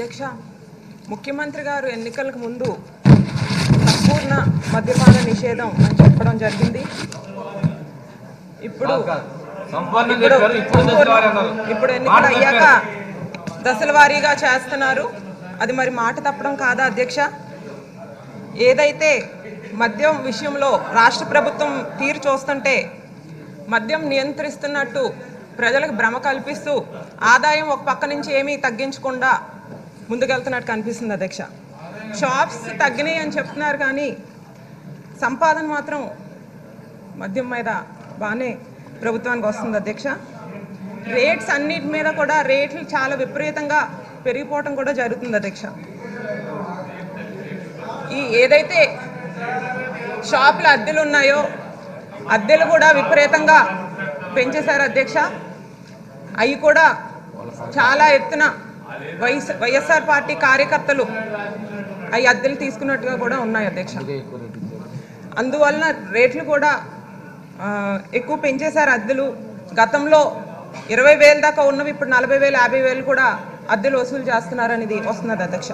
అధ్యక్ష ముఖ్యమంత్రి గారు ఎన్నికలకు ముందు సంపూర్ణ మద్యపాన నిషేధం అని చెప్పడం జరిగింది ఇప్పుడు సంపూర్ణం ఇప్పుడు చెప్పారు ఇప్పుడు దశలవారీ అన్నారు ఇప్పుడు ఎన్నికలు అయ్యాక దశల వారీగా చేస్తున్నారు అది మరి మాట తప్పడం కాదా అధ్యక్ష ఏదైతే మద్యం విషయంలో రాష్ట్ర ప్రభుత్వం తీరు చూస్తుంటే మద్యం నియంత్రిస్తున్నట్టు ప్రజలకు భ్రమ కల్పిస్తూ ఆదాయం ఒక పక్క నుంచి ఏమీ తగ్గించకుండా ముందుకెళ్తున్నట్టు కనిపిస్తుంది అధ్యక్ష షాప్స్ తగ్గినాయి అని చెప్తున్నారు కానీ సంపాదన మాత్రం మద్యం మీద బాగానే ప్రభుత్వానికి వస్తుంది అధ్యక్ష రేట్స్ అన్నిటి మీద కూడా రేట్లు చాలా విపరీతంగా పెరిగిపోవటం కూడా జరుగుతుంది అధ్యక్ష ఈ ఏదైతే షాపుల అద్దెలు ఉన్నాయో అద్దెలు కూడా విపరీతంగా పెంచేశారు అధ్యక్ష అవి కూడా చాలా ఎత్తున వైఎస్ వైఎస్ఆర్ పార్టీ కార్యకర్తలు అవి అద్దెలు తీసుకున్నట్టుగా కూడా ఉన్నాయి అధ్యక్ష అందువలన రేట్లు కూడా ఆ, ఎక్కువ పెంచేశారు అద్దెలు గతంలో ఇరవై వేల దాకా ఉన్నవి ఇప్పుడు నలభై వేలు యాభై వేలు కూడా అద్దెలు వసూలు చేస్తున్నారనేది వస్తున్నది అధ్యక్ష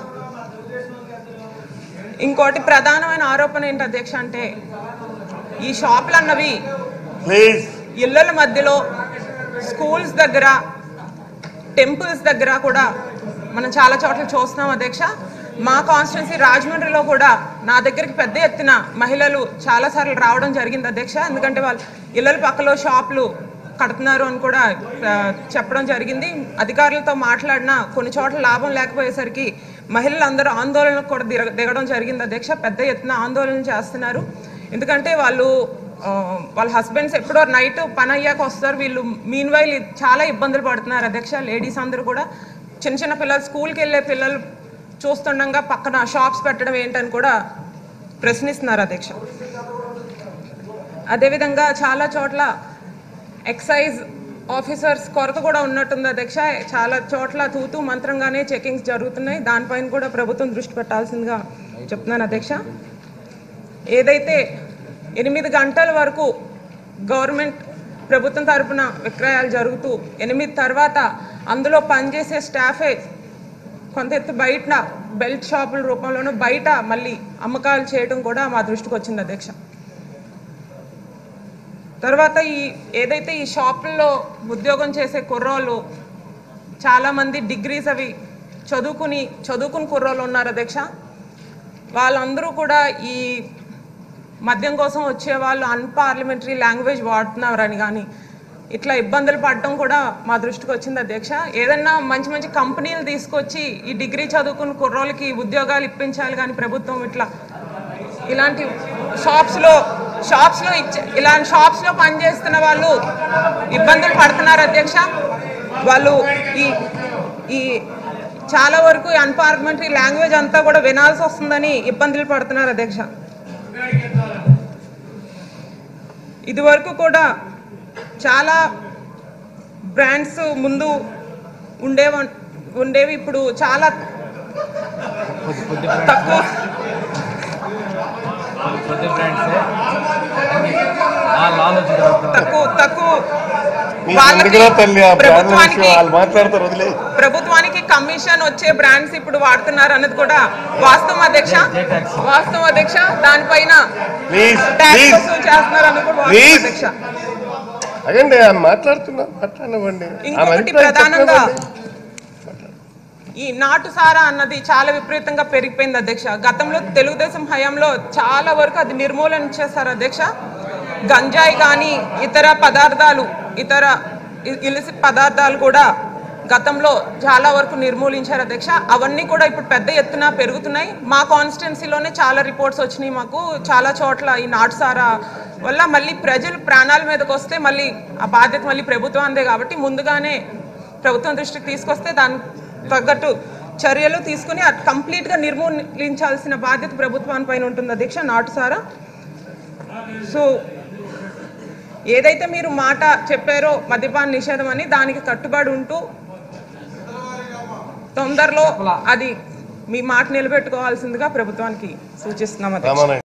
ఇంకోటి ప్రధానమైన ఆరోపణ ఏంటి అధ్యక్ష అంటే ఈ షాపులు అన్నవి ప్లీజ్ ఇళ్ళల మధ్యలో స్కూల్స్ దగ్గర టెంపుల్స్ దగ్గర కూడా మనం చాలా చోట్ల చూస్తున్నాం అధ్యక్ష మా కాన్స్టిట్యున్సీ రాజమండ్రిలో కూడా నా దగ్గరికి పెద్ద ఎత్తున మహిళలు చాలాసార్లు రావడం జరిగింది అధ్యక్ష ఎందుకంటే వాళ్ళు ఇళ్ళల పక్కలో షాపులు కడుతున్నారు అని కూడా ఆ, చెప్పడం జరిగింది అధికారులతో మాట్లాడినా కొన్ని చోట్ల లాభం లేకపోయేసరికి మహిళలు అందరూ ఆందోళనకు కూడా దిగ దిగడం జరిగింది అధ్యక్ష పెద్ద ఎత్తున ఆందోళన చేస్తున్నారు ఎందుకంటే వాళ్ళు ఆ, వాళ్ళ హస్బెండ్స్ ఎప్పుడో నైట్ పని అయ్యాక వస్తారు వీళ్ళు మీన్ వైల్ చాలా ఇబ్బందులు పడుతున్నారు అధ్యక్ష లేడీస్ అందరూ కూడా చిన్న చిన్న పిల్లలు స్కూల్కి వెళ్ళే పిల్లలు చూస్తుండగా పక్కన షాప్స్ పెట్టడం ఏంటని కూడా ప్రశ్నిస్తున్నారు అధ్యక్ష అదేవిధంగా చాలా చోట్ల ఎక్సైజ్ ఆఫీసర్స్ కొరత కూడా ఉన్నట్టుంది అధ్యక్ష చాలా చోట్ల తూతూ మంత్రంగానే చెకింగ్స్ జరుగుతున్నాయి దానిపైన కూడా ప్రభుత్వం దృష్టి పెట్టాల్సిందిగా చెప్తున్నాను అధ్యక్ష ఏదైతే ఎనిమిది గంటల వరకు గవర్నమెంట్ ప్రభుత్వం తరపున విక్రయాలు జరుగుతూ ఎనిమిది తర్వాత అందులో పనిచేసే స్టాఫే కొంత ఎత్తు బయట బెల్ట్ షాపుల రూపంలోనూ బయట మళ్ళీ అమ్మకాలు చేయడం కూడా మా దృష్టికి వచ్చింది అధ్యక్ష తర్వాత ఈ ఏదైతే ఈ షాపుల్లో ఉద్యోగం చేసే కుర్రోళ్ళు చాలామంది డిగ్రీస్ అవి చదువుకుని చదువుకుని కుర్రోళ్ళు ఉన్నారు అధ్యక్ష వాళ్ళందరూ కూడా ఈ మద్యం కోసం వచ్చే వాళ్ళు అన్పార్లమెంటరీ లాంగ్వేజ్ వాడుతున్నారని కానీ ఇట్లా ఇబ్బందులు పడటం కూడా మా దృష్టికి వచ్చింది అధ్యక్ష ఏదన్నా మంచి మంచి కంపెనీలు తీసుకొచ్చి ఈ డిగ్రీ చదువుకున్న కుర్రోళ్ళకి ఉద్యోగాలు ఇప్పించాలి కానీ ప్రభుత్వం ఇట్లా ఇలాంటి షాప్స్లో షాప్స్లో ఇచ్చే ఇలాంటి షాప్స్లో పనిచేస్తున్న వాళ్ళు ఇబ్బందులు పడుతున్నారు అధ్యక్ష వాళ్ళు ఈ ఈ చాలా వరకు అన్పార్లమెంటరీ లాంగ్వేజ్ అంతా కూడా వినాల్సి వస్తుందని ఇబ్బందులు పడుతున్నారు అధ్యక్ష ఇది వరకు కూడా చాలా బ్రాండ్స్ ముందు ఉండేవ ఉండేవి ఇప్పుడు చాలా తక్కువ కొద్ది ఫ్రెండ్స్ ఆ లాలోచి తక్కువ తక్కువ మీ వాళ్ళకి ఎందుకురా తల్లి ఆ బ్రాండ్ల విషయం ప్రభుత్వానికి వాళ్ళు మాట్లాడతారు వదిలే ప్రభుత్వానికి కమిషన్ వచ్చే బ్రాండ్స్ ఇప్పుడు వాడుతున్నారు అన్నది కూడా వాస్తవం అధ్యక్ష వాస్తవం అధ్యక్ష దానిపైన ప్లీజ్ ట్యాక్స్ ప్లీజ్ వసూలు చేస్తున్నారు అన్నది కూడా వాస్తవం Please. అధ్యక్ష అయ్యండి ఆమె మాట్లాడుతున్నా మాట్లాడనివ్వండి ఆమె ఇంకొకటి అభిప్రాయం ప్రధానంగా చెప్పనివ్వండి. ఈ నాటు సారా అన్నది చాలా విపరీతంగా పెరిగిపోయింది అధ్యక్ష గతంలో తెలుగుదేశం హయాంలో చాలా వరకు అది నిర్మూలన చేశారు అధ్యక్ష గంజాయి కానీ ఇతర పదార్థాలు ఇతర ఇలిసి పదార్థాలు కూడా గతంలో చాలా వరకు నిర్మూలించారు అధ్యక్ష అవన్నీ కూడా ఇప్పుడు పెద్ద ఎత్తున పెరుగుతున్నాయి మా కాన్స్టిట్యున్సీలోనే చాలా రిపోర్ట్స్ వచ్చినాయి మాకు చాలా చోట్ల ఈ నాటు సారా వల్ల మళ్ళీ ప్రజలు ప్రాణాల మీదకి వస్తే మళ్ళీ ఆ బాధ్యత మళ్ళీ ప్రభుత్వందే కాబట్టి ముందుగానే ప్రభుత్వం దృష్టికి తీసుకొస్తే దాని తగ్గట్టు చర్యలు తీసుకుని అది కంప్లీట్గా నిర్మూలించాల్సిన బాధ్యత ప్రభుత్వాన్ని పైన ఉంటుంది అధ్యక్ష నాటు సారా సో ఏదైతే మీరు మాట చెప్పారో మద్యపాన నిషేధం అని దానికి కట్టుబడి ఉంటూ తొందరలో అది మీ మాట నిలబెట్టుకోవాల్సిందిగా ప్రభుత్వానికి సూచిస్తున్నాం అధ్యక్ష రామానాయుడు